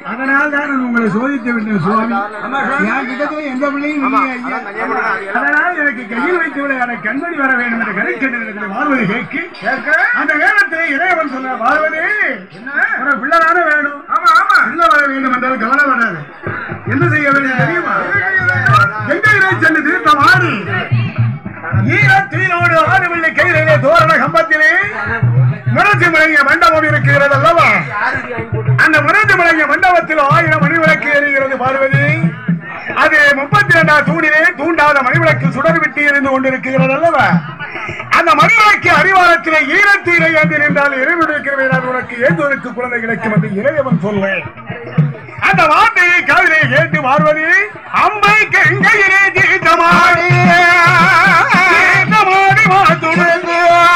அதனால் தான் நான் உங்களை சோதித்து விட்டேன் சுவாமி என் கிட்டத்துல எந்த பிள்ளையும் இல்லையே ஐயா. அதனால் எனக்கு கையில் வைத்து விளையாட கண்மணி வர வேண்டும் என்ற கருக்கண்டத்தில் பார்வதி கேட்கு அந்த நேரத்தில் இறைவன் சொன்ன பார்வதி ஒரு பிள்ளைதானே வேணும் ஆமா ஆமா பிள்ளை வர வேண்டும் என்றால் கவலை வராது என்ன செய்ய வேண்டும் தெரியுமா எங்கே சென்று தீர்த்த மாறி ஈரத்தீனோடு ஆடுவில்லை கையிலே தோரண கம்பத்திலே முரசு முழங்கிய மண்டபம் இருக்கிறது அல்லவா அந்த முரசு முழங்கிய மண்டபத்தில் ஆயிரம் மணிவிளக்கு எரிகிறது பார்வதி அது முப்பத்தி இரண்டாம் தூணிலே தூண்டாத மணிவிளக்கு சுடர் விட்டு எரிந்து கொண்டிருக்கிறது அல்லவா அந்த மணிவிளக்கு அடிவாரத்திலே ஈரத்தீரை என்று நின்றால் இறைவிடுக்கிறவன் உனக்கு ஏந்தோருக்கு குழந்தை கிடைக்கும் என்று இறையவன் சொல்வேன் அந்த வார்த்தையை காதிலே கேட்டு பார்வதி அம்பை கங்கையிலே தீர்த்தமாடி தீர்த்தமாடி மாத்துணர்ந்து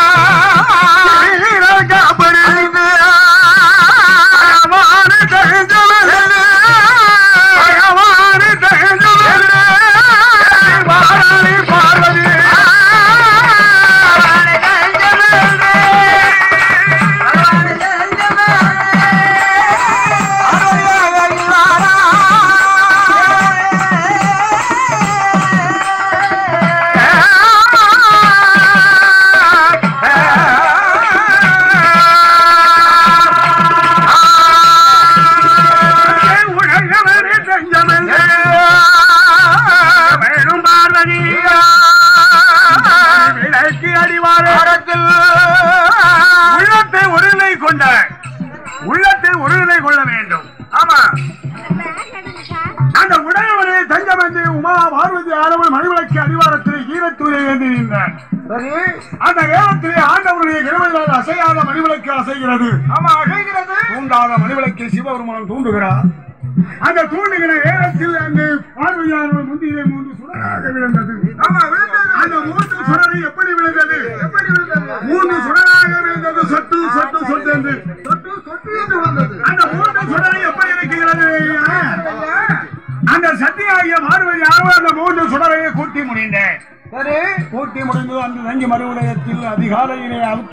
காப்பறிந்து பகவானு தகுந்தவரே, பகவானு தகுந்தவரே, வாராளி பார்வதி உலகவரே தஞ்சமல்ல வேணும் பார்வதியா விளக்கு அடிவாரத்தில் உள்ளத்தை ஒருநிலை கொண்ட உள்ளத்தை ஒருநிலை கொள்ள வேண்டும் ஆமா அந்த உடையவரே தஞ்சம் என்று உமா பார்வதி ஆடவன் மணிவிளக்கு அடிவாரத்தில் ஈரத்தூரை ஏந்தி நின்றார் அந்த நேரத்திலே ஆண்டவருடைய கிழமையினால் அசையாத மணிவிளக்கு அசைகிறது ஆமா அசைகிறது தூண்டாத மணிவிளக்கை சிவபெருமான் தூண்டுகிறார் அந்த தூண்டுகிற நேரத்தில் அந்த பார்வையாளர் முந்தியிலே மூன்று சுடராக விழுந்தது அந்த மூன்று சுடரை எப்படி விழுந்தது எப்படி விழுந்தது மூன்று சுடராக விழுந்தது சொட்டு சொட்டு சொட்டு என்று சொட்டு சொட்டு என்று வந்தது அந்த மூன்று சுடரை எப்படி இருக்கிறது அந்த சத்தியாகிய பார்வதி யாரோ அந்த மூன்று சுடரையை கூட்டி முடிந்தேன் கூட்டி முடிந்து அந்த நஞ்சு மறுவிடயத்தில் அதிகாலையிலே அவுத்து